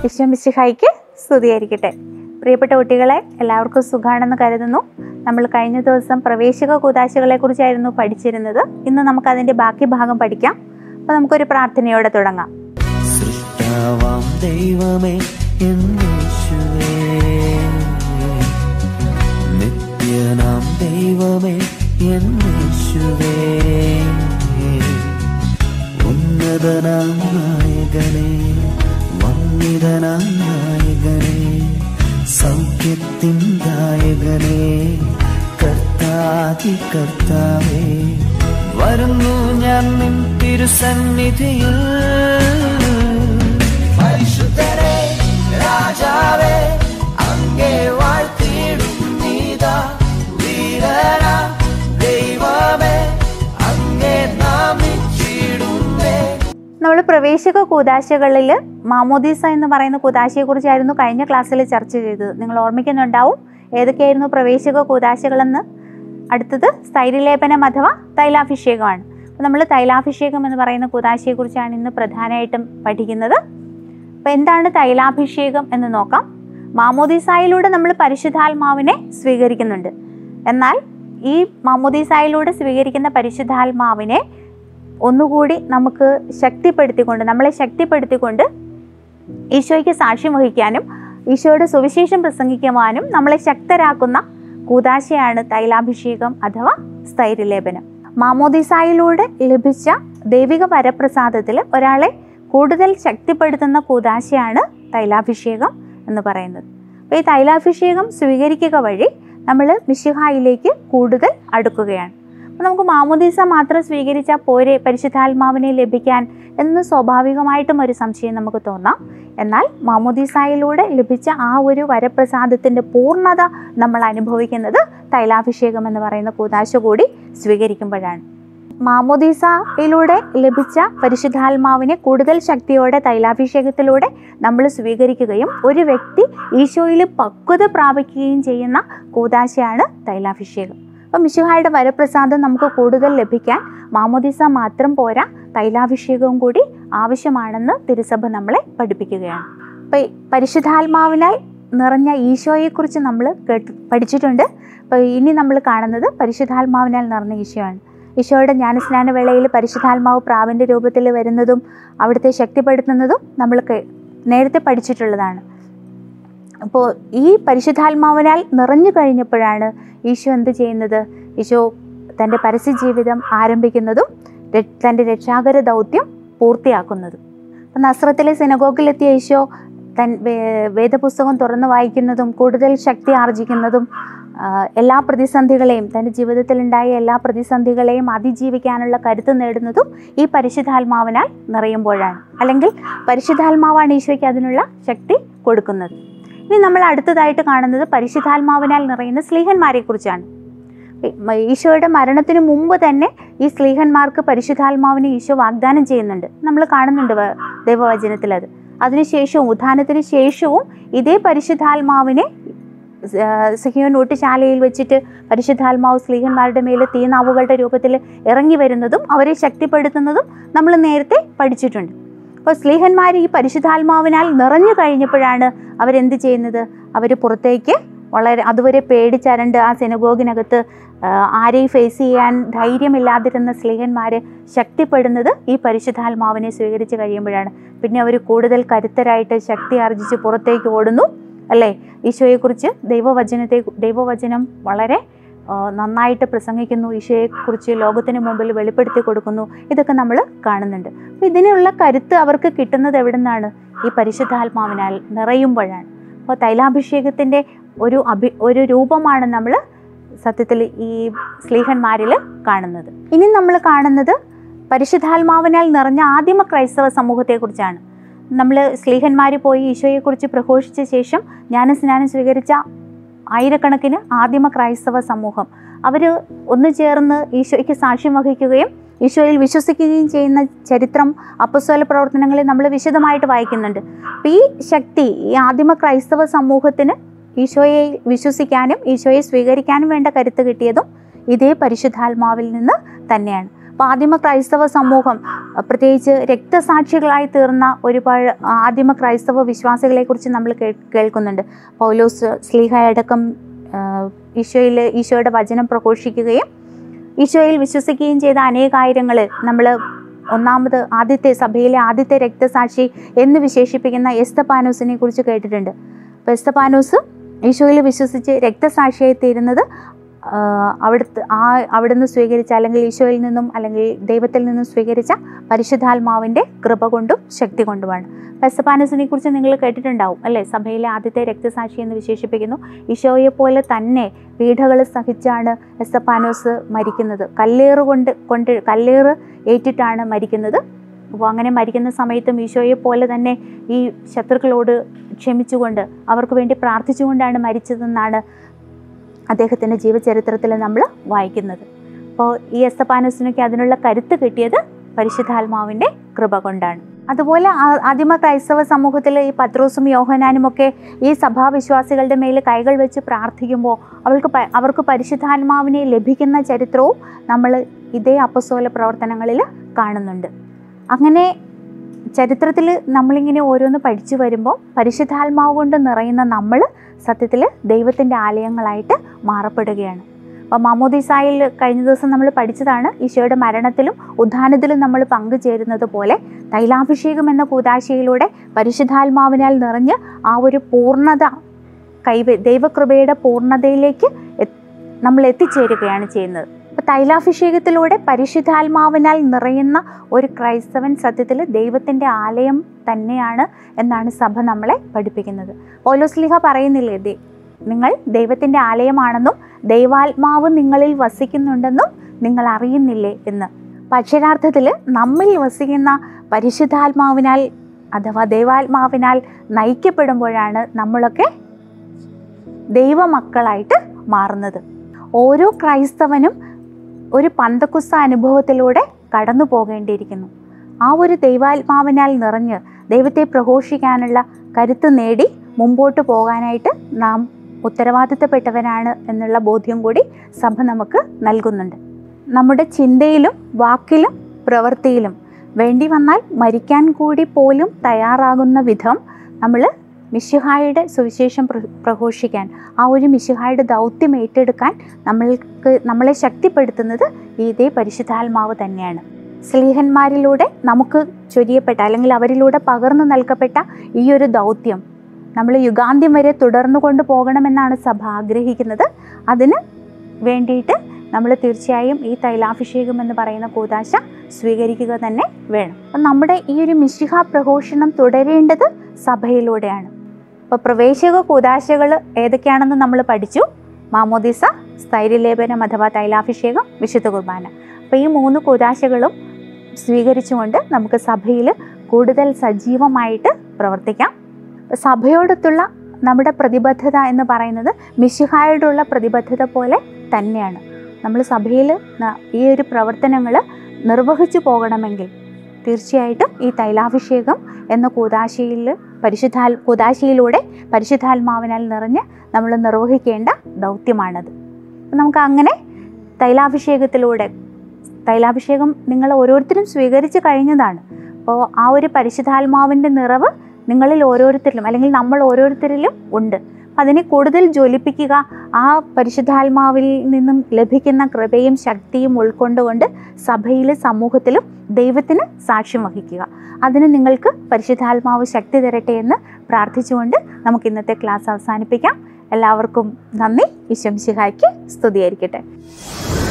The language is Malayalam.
വിശ്വമിശിഹായിക്ക് സ്തുതിയായിരിക്കട്ടെ പ്രിയപ്പെട്ട കുട്ടികളെ എല്ലാവർക്കും സുഖാണെന്ന് കരുതുന്നു നമ്മൾ കഴിഞ്ഞ ദിവസം പ്രവേശക കൂതാശകളെ കുറിച്ചായിരുന്നു പഠിച്ചിരുന്നത് ഇന്ന് നമുക്ക് അതിന്റെ ബാക്കി ഭാഗം പഠിക്കാം അപ്പോൾ നമുക്കൊരു പ്രാർത്ഥനയോടെ തുടങ്ങാം സൃഷ്ടാവാം ദൈവമേ എന്നേശുവേ നിത്യനാം ദൈവമേ എന്നേശുവേ ഉന്നതനാം നായകനേ വന്നിതനാം നായകനേ സൗഖ്യത്തിൻ ദായകനേ കർത്താതി കർത്താവേ വരുന്നു ഞാൻ നിൻ തിരുസന്നിധിയിൽ പരിശുദ്ധരെ രാജാവേ അങ്ങേ വാഴ്ത്തിയിടും നീതാ വീരന ദൈവമേ അങ്ങേ നാമിച്ചിടുന്നേ നമ്മൾ പ്രവേശക കൂതാശകളിൽ മാമോദീസ എന്ന് പറയുന്ന കൂതാശയെക്കുറിച്ചായിരുന്നു കഴിഞ്ഞ ക്ലാസ്സിൽ ചർച്ച ചെയ്തത് നിങ്ങൾ ഓർമ്മിക്കുന്നുണ്ടാവും ഏതൊക്കെയായിരുന്നു പ്രവേശക കൂതാശകളെന്ന് അടുത്തത് സ്ഥൈര്യലേപനം അഥവാ തൈലാഭിഷേകമാണ് അപ്പോൾ നമ്മൾ തൈലാഭിഷേകം എന്ന് പറയുന്ന കൂതാശയെക്കുറിച്ചാണ് ഇന്ന് പ്രധാനമായിട്ടും പഠിക്കുന്നത് അപ്പോൾ എന്താണ് തൈലാഭിഷേകം എന്ന് നോക്കാം മാമോദീസായിലൂടെ നമ്മൾ പരിശുദ്ധാത്മാവിനെ സ്വീകരിക്കുന്നുണ്ട് എന്നാൽ ഈ മാമോദീസായിലൂടെ സ്വീകരിക്കുന്ന പരിശുദ്ധാത്മാവിനെ ഒന്നുകൂടി നമുക്ക് ശക്തിപ്പെടുത്തിക്കൊണ്ട് നമ്മളെ ശക്തിപ്പെടുത്തിക്കൊണ്ട് ഈശോയ്ക്ക് സാക്ഷ്യം വഹിക്കാനും ഈശോയുടെ സുവിശേഷം പ്രസംഗിക്കുവാനും നമ്മളെ ശക്തരാക്കുന്ന കൂതാശയാണ് തൈലാഭിഷേകം അഥവാ സ്ഥൈര്യലേപനം മാമോദിസായിലൂടെ ലഭിച്ച ദൈവിക വരപ്രസാദത്തിൽ ഒരാളെ കൂടുതൽ ശക്തിപ്പെടുത്തുന്ന കൂതാശയാണ് തൈലാഭിഷേകം എന്ന് പറയുന്നത് അപ്പോൾ ഈ തൈലാഭിഷേകം സ്വീകരിക്കുക വഴി നമ്മൾ മിശിഹായിലേക്ക് കൂടുതൽ അടുക്കുകയാണ് അപ്പോൾ നമുക്ക് മാമോദീസ മാത്രം സ്വീകരിച്ചാൽ പോരെ പരിശുദ്ധാത്മാവിനെ ലഭിക്കാൻ എന്ന് സ്വാഭാവികമായിട്ടും ഒരു സംശയം നമുക്ക് തോന്നാം എന്നാൽ മാമോദീസായിലൂടെ ലഭിച്ച ആ ഒരു വരപ്രസാദത്തിൻ്റെ പൂർണ്ണത നമ്മൾ അനുഭവിക്കുന്നത് തൈലാഭിഷേകം എന്ന് പറയുന്ന കൂതാശ കൂടി സ്വീകരിക്കുമ്പോഴാണ് മാമോദീസയിലൂടെ ലഭിച്ച പരിശുദ്ധാത്മാവിനെ കൂടുതൽ ശക്തിയോടെ തൈലാഭിഷേകത്തിലൂടെ നമ്മൾ സ്വീകരിക്കുകയും ഒരു വ്യക്തി ഈശോയിൽ പക്വത പ്രാപിക്കുകയും ചെയ്യുന്ന കൂതാശയാണ് തൈലാഭിഷേകം അപ്പം മിശുഹായുടെ വരപ്രസാദം നമുക്ക് കൂടുതൽ ലഭിക്കാൻ മാമോദിസ മാത്രം പോരാ തൈലാഭിഷേകവും കൂടി ആവശ്യമാണെന്ന് തിരുസഭ നമ്മളെ പഠിപ്പിക്കുകയാണ് അപ്പം ഈ പരിശുദ്ധാത്മാവിനാൽ നിറഞ്ഞ ഈശോയെക്കുറിച്ച് നമ്മൾ കേട്ട് പഠിച്ചിട്ടുണ്ട് അപ്പോൾ ഇനി നമ്മൾ കാണുന്നത് പരിശുദ്ധാത്മാവിനാൽ നിറഞ്ഞ ഈശോയാണ് ഈശോയുടെ ജ്ഞാനസ്നാന വേളയിൽ പരിശുദ്ധാത്മാവ് പ്രാവിൻ്റെ രൂപത്തിൽ വരുന്നതും അവിടുത്തെ ശക്തിപ്പെടുത്തുന്നതും നമ്മൾ കേ- നേരത്തെ പഠിച്ചിട്ടുള്ളതാണ് അപ്പോൾ ഈ പരിശുദ്ധാത്മാവിനാൽ നിറഞ്ഞു കഴിഞ്ഞപ്പോഴാണ് ഈശോ എന്ത് ചെയ്യുന്നത് ഈശോ തൻ്റെ പരസ്യ ജീവിതം ആരംഭിക്കുന്നതും ര- തൻ്റെ രക്ഷാകര ദൗത്യം പൂർത്തിയാക്കുന്നതും അപ്പം നസ്രത്തിലെ സിനഗോഗിലെത്തിയ ഈശോ തൻ വേ- വേദപുസ്തകം തുറന്നു വായിക്കുന്നതും കൂടുതൽ ശക്തി ആർജിക്കുന്നതും ആ, എല്ലാ പ്രതിസന്ധികളെയും തൻ്റെ ജീവിതത്തിലുണ്ടായ എല്ലാ പ്രതിസന്ധികളെയും അതിജീവിക്കാനുള്ള കരുത്ത് നേടുന്നതും ഈ പരിശുദ്ധാത്മാവിനാൽ നിറയുമ്പോഴാണ് അല്ലെങ്കിൽ പരിശുദ്ധാത്മാവാണ് ഈശോയ്ക്ക് അതിനുള്ള ശക്തി കൊടുക്കുന്നത് ഇനി നമ്മൾ അടുത്തതായിട്ട് കാണുന്നത് പരിശുദ്ധാത്മാവിനാൽ നിറയുന്ന സ്ലീഹന്മാരെ കുറിച്ചാണ് ഈശോയുടെ മരണത്തിന് മുമ്പ് തന്നെ ഈ സ്ലീഹന്മാർക്ക് പരിശുദ്ധാത്മാവിനെ ഈശോ വാഗ്ദാനം ചെയ്യുന്നുണ്ട് നമ്മൾ കാണുന്നുണ്ട് വ- ദൈവവചനത്തിൽ അത് അതിനുശേഷവും ഉത്ഥാനത്തിന് ശേഷവും ഇതേ പരിശുദ്ധാത്മാവിനെ സിഹിയോൻ ഊട്ടുശാലയിൽ വെച്ചിട്ട് പരിശുദ്ധാത്മാവ് സ്ലീഹന്മാരുടെ മേലെ തീനാവുകളുടെ രൂപത്തിൽ ഇറങ്ങി വരുന്നതും അവരെ ശക്തിപ്പെടുത്തുന്നതും നമ്മൾ നേരത്തെ പഠിച്ചിട്ടുണ്ട് അപ്പോൾ സ്ലീഹന്മാർ ഈ പരിശുദ്ധാത്മാവിനാൽ നിറഞ്ഞു കഴിഞ്ഞപ്പോഴാണ് അവരെന്ത് ചെയ്യുന്നത് അവർ പുറത്തേക്ക് വളരെ അതുവരെ പേടിച്ചരണ്ട് ആ സെനഗോഗിനകത്ത് ആ, ആരെയും ഫേസ് ചെയ്യാൻ ധൈര്യമില്ലാതിരുന്ന സ്ലീഹന്മാർ ശക്തിപ്പെടുന്നത് ഈ പരിശുദ്ധാത്മാവിനെ സ്വീകരിച്ച് കഴിയുമ്പോഴാണ് പിന്നെ അവർ കൂടുതൽ കരുത്തരായിട്ട് ശക്തി ആർജിച്ച് പുറത്തേക്ക് ഓടുന്നു അല്ലേ ഈശോയെക്കുറിച്ച് ദൈവവചനത്തെ ദൈവവചനം വളരെ ആ, നന്നായിട്ട് പ്രസംഗിക്കുന്നു ഈശോയെക്കുറിച്ച് ലോകത്തിന് മുമ്പിൽ വെളിപ്പെടുത്തി കൊടുക്കുന്നു ഇതൊക്കെ നമ്മൾ കാണുന്നുണ്ട് അപ്പോൾ ഇതിനുള്ള കരുത്ത് അവർക്ക് കിട്ടുന്നത് എവിടെ നിന്നാണ് ഈ പരിശുദ്ധാത്മാവിനാൽ നിറയുമ്പോഴാണ് അപ്പോൾ തൈലാഭിഷേകത്തിൻ്റെ ഒരു അഭി ഒരു രൂപമാണ് നമ്മൾ സത്യത്തിൽ ഈ സ്ലീഹന്മാരിൽ കാണുന്നത് ഇനി നമ്മൾ കാണുന്നത് പരിശുദ്ധാത്മാവിനാൽ നിറഞ്ഞ ആദിമ ക്രൈസ്തവ സമൂഹത്തെക്കുറിച്ചാണ് നമ്മൾ സ്ലീഹന്മാർ പോയി ഈശോയെക്കുറിച്ച് പ്രഘോഷിച്ച ശേഷം ജ്ഞാനസ്നാനം സ്വീകരിച്ച ആയിരക്കണക്കിന് ആദിമ ക്രൈസ്തവ സമൂഹം അവർ ഒന്നു ചേർന്ന് ഈശോയ്ക്ക് സാക്ഷ്യം വഹിക്കുകയും ഈശോയിൽ വിശ്വസിക്കുകയും ചെയ്യുന്ന ചരിത്രം അപ്പസ്വല പ്രവർത്തനങ്ങളിൽ നമ്മൾ വിശദമായിട്ട് വായിക്കുന്നുണ്ട് അപ്പം ഈ ശക്തി ഈ ആദിമ ക്രൈസ്തവ സമൂഹത്തിന് ഈശോയെ വിശ്വസിക്കാനും ഈശോയെ സ്വീകരിക്കാനും വേണ്ട കരുത്ത് കിട്ടിയതും ഇതേ പരിശുദ്ധാത്മാവിൽ നിന്ന് തന്നെയാണ് അപ്പോൾ അപ്പോൾ ആദിമ ക്രൈസ്തവ സമൂഹം അഹ് പ്രത്യേകിച്ച് രക്തസാക്ഷികളായി തീർന്ന ഒരുപാട് ആദിമ ക്രൈസ്തവ വിശ്വാസികളെക്കുറിച്ച് നമ്മൾ കേ കേൾക്കുന്നുണ്ട് പൗലോസ് സ്ലീഹയടക്കം ഈശോയിൽ ഈശോയുടെ വചനം പ്രഘോഷിക്കുകയും ഈശോയിൽ വിശ്വസിക്കുകയും ചെയ്ത അനേകായിരങ്ങൾ നമ്മൾ ഒന്നാമത് ആദ്യത്തെ സഭയിലെ ആദ്യത്തെ രക്തസാക്ഷി എന്ന് വിശേഷിപ്പിക്കുന്ന എസ്തപാനോസിനെ കുറിച്ച് കേട്ടിട്ടുണ്ട് അപ്പോൾ എസ്തപാനോസ് ഈശോയിൽ വിശ്വസിച്ച് രക്തസാക്ഷിയായി തീരുന്നത് ആ, അവിടുത്തെ ആ അവിടുന്ന് സ്വീകരിച്ച അല്ലെങ്കിൽ ഈശോയിൽ നിന്നും അല്ലെങ്കിൽ ദൈവത്തിൽ നിന്നും സ്വീകരിച്ച പരിശുദ്ധാത്മാവിൻ്റെ കൃപ കൊണ്ടും ശക്തി കൊണ്ടുമാണ് പെസപ്പാനസിനെ കുറിച്ച് നിങ്ങൾ കേട്ടിട്ടുണ്ടാവും അല്ലേ സഭയിലെ ആദ്യത്തെ രക്തസാക്ഷി എന്ന് വിശേഷിപ്പിക്കുന്നു ഈശോയെ പോലെ തന്നെ പീഡകൾ സഹിച്ചാണ് എസ്തപ്പാനോസ് മരിക്കുന്നത് കല്ലേറ് കൊണ്ട് കൊണ്ട് കല്ലേറ് ഏറ്റിട്ടാണ് മരിക്കുന്നത് അപ്പോൾ അങ്ങനെ മരിക്കുന്ന സമയത്തും ഈശോയെ പോലെ തന്നെ ഈ ശത്രുക്കളോട് ക്ഷമിച്ചുകൊണ്ട് അവർക്ക് വേണ്ടി പ്രാർത്ഥിച്ചുകൊണ്ടാണ് മരിച്ചതെന്നാണ് അദ്ദേഹത്തിൻ്റെ ജീവചരിത്രത്തിൽ നമ്മൾ വായിക്കുന്നത് അപ്പോൾ ഈ എസ്തപ്പാനോസിനൊക്കെ അതിനുള്ള കരുത്ത് കിട്ടിയത് പരിശുദ്ധാത്മാവിൻ്റെ കൃപ കൊണ്ടാണ് അതുപോലെ ആ- ആദിമ ക്രൈസ്തവ സമൂഹത്തിൽ ഈ പത്രോസും യോഹനാനും ഒക്കെ ഈ സഭാവിശ്വാസികളുടെ മേൽ കൈകൾ വെച്ച് പ്രാർത്ഥിക്കുമ്പോൾ അവൾക്ക് പ- അവർക്ക് പരിശുദ്ധാത്മാവിനെ ലഭിക്കുന്ന ചരിത്രവും നമ്മൾ ഇതേ അപ്പസോല പ്രവർത്തനങ്ങളിൽ കാണുന്നുണ്ട് അങ്ങനെ ചരിത്രത്തിൽ നമ്മളിങ്ങനെ ഓരോന്ന് പഠിച്ചു വരുമ്പോൾ പരിശുദ്ധാത്മാവ് കൊണ്ട് നിറയുന്ന നമ്മൾ സത്യത്തിൽ ദൈവത്തിൻ്റെ ആലയങ്ങളായിട്ട് മാറപ്പെടുകയാണ് അപ്പോൾ മാമോദിസായിൽ കഴിഞ്ഞ ദിവസം നമ്മൾ പഠിച്ചതാണ് ഈശോയുടെ മരണത്തിലും ഉദ്ധാനത്തിലും നമ്മൾ പങ്കുചേരുന്നത് പോലെ തൈലാഭിഷേകം എന്ന കൂതാശയിലൂടെ പരിശുദ്ധാത്മാവിനാൽ നിറഞ്ഞ് ആ ഒരു പൂർണ്ണത കൈവ ദൈവകൃപയുടെ പൂർണ്ണതയിലേക്ക് എത്ത് നമ്മൾ എത്തിച്ചേരുകയാണ് ചെയ്യുന്നത് അപ്പോൾ തൈലാഭിഷേകത്തിലൂടെ പരിശുദ്ധാത്മാവിനാൽ നിറയുന്ന ഒരു ക്രൈസ്തവൻ സത്യത്തിൽ ദൈവത്തിൻ്റെ ആലയം തന്നെയാണ് എന്നാണ് സഭ നമ്മളെ പഠിപ്പിക്കുന്നത് ഓലോസ്ലിഹ പറയുന്നില്ലേ ദേ നിങ്ങൾ ദൈവത്തിൻ്റെ ആലയമാണെന്നും ദൈവാത്മാവ് നിങ്ങളിൽ വസിക്കുന്നുണ്ടെന്നും നിങ്ങൾ അറിയുന്നില്ലേ എന്ന് അപ്പം അക്ഷരാർത്ഥത്തിൽ നമ്മിൽ വസിക്കുന്ന പരിശുദ്ധാത്മാവിനാൽ അഥവാ ദൈവാത്മാവിനാൽ നയിക്കപ്പെടുമ്പോഴാണ് നമ്മളൊക്കെ ദൈവമക്കളായിട്ട് മാറുന്നത് ഓരോ ക്രൈസ്തവനും ഒരു പന്തക്കുസ്ത അനുഭവത്തിലൂടെ കടന്നു പോകേണ്ടിയിരിക്കുന്നു ആ ഒരു ദൈവാത്മാവിനാൽ നിറഞ്ഞ് ദൈവത്തെ പ്രഘോഷിക്കാനുള്ള കരുത്ത് നേടി മുമ്പോട്ട് പോകാനായിട്ട് നാം ഉത്തരവാദിത്തപ്പെട്ടവരാണ് എന്നുള്ള ബോധ്യം കൂടി സഭ നമുക്ക് നൽകുന്നുണ്ട് നമ്മുടെ ചിന്തയിലും വാക്കിലും പ്രവൃത്തിയിലും വേണ്ടി വന്നാൽ മരിക്കാൻ കൂടി പോലും തയ്യാറാകുന്ന വിധം നമ്മൾ മിശിഹായുടെ സുവിശേഷം പ്ര പ്രഘോഷിക്കാൻ ആ ഒരു മിശിഹായുടെ ദൗത്യം ഏറ്റെടുക്കാൻ നമ്മൾക്ക് നമ്മളെ ശക്തിപ്പെടുത്തുന്നത് ഇതേ പരിശുദ്ധാത്മാവ് തന്നെയാണ് സ്ലീഹന്മാരിലൂടെ നമുക്ക് ചൊരിയപ്പെട്ട അല്ലെങ്കിൽ അവരിലൂടെ പകർന്നു നൽകപ്പെട്ട ഈ ഒരു ദൗത്യം നമ്മൾ യുഗാന്ത്യം വരെ തുടർന്നു കൊണ്ട് പോകണമെന്നാണ് സഭ ആഗ്രഹിക്കുന്നത് അതിന് വേണ്ടിയിട്ട് നമ്മൾ തീർച്ചയായും ഈ തൈലാഭിഷേകം എന്ന് പറയുന്ന കൂതാശ സ്വീകരിക്കുക തന്നെ വേണം അപ്പം നമ്മുടെ ഈ ഒരു മിശിഹ പ്രഘോഷണം തുടരേണ്ടത് സഭയിലൂടെയാണ് അപ്പോൾ പ്രവേശക കൂതാശകൾ ഏതൊക്കെയാണെന്ന് നമ്മൾ പഠിച്ചു മാമോദിസ സ്ഥൈര്യലേപനം അഥവാ തൈലാഭിഷേകം വിശുദ്ധ കുർബാന അപ്പോൾ ഈ മൂന്ന് കൂതാശകളും സ്വീകരിച്ചുകൊണ്ട് നമുക്ക് സഭയിൽ കൂടുതൽ സജീവമായിട്ട് പ്രവർത്തിക്കാം സഭയോടൊത്തുള്ള നമ്മുടെ പ്രതിബദ്ധത എന്ന് പറയുന്നത് മിശിഹായോടുള്ള പ്രതിബദ്ധത പോലെ തന്നെയാണ് നമ്മൾ സഭയിൽ ന- ഈ ഒരു പ്രവർത്തനങ്ങൾ നിർവഹിച്ചു പോകണമെങ്കിൽ തീർച്ചയായിട്ടും ഈ തൈലാഭിഷേകം എന്ന കൂതാശയിൽ പരിശുദ്ധാൽ കൂതാശയിലൂടെ പരിശുദ്ധാത്മാവിനാൽ നിറഞ്ഞ് നമ്മൾ നിർവഹിക്കേണ്ട ദൗത്യമാണത് അപ്പം നമുക്ക് അങ്ങനെ തൈലാഭിഷേകത്തിലൂടെ തൈലാഭിഷേകം നിങ്ങൾ ഓരോരുത്തരും സ്വീകരിച്ചു കഴിഞ്ഞതാണ് അപ്പോൾ ആ ഒരു പരിശുദ്ധാത്മാവിൻ്റെ നിറവ് നിങ്ങളിൽ ഓരോരുത്തരിലും അല്ലെങ്കിൽ നമ്മൾ ഓരോരുത്തരിലും ഉണ്ട് അപ്പം അതിനെ കൂടുതൽ ജ്വലിപ്പിക്കുക ആ പരിശുദ്ധാത്മാവിൽ നിന്നും ലഭിക്കുന്ന കൃപയും ശക്തിയും ഉൾക്കൊണ്ടുകൊണ്ട് സഭയിലും സമൂഹത്തിലും ദൈവത്തിന് സാക്ഷ്യം വഹിക്കുക അതിന് നിങ്ങൾക്ക് പരിശുദ്ധാത്മാവ് ശക്തി തരട്ടെ എന്ന് പ്രാർത്ഥിച്ചുകൊണ്ട് നമുക്ക് ഇന്നത്തെ ക്ലാസ് അവസാനിപ്പിക്കാം എല്ലാവർക്കും നന്ദി വിശംശിഹായ്ക്ക് സ്തുതിയായിരിക്കട്ടെ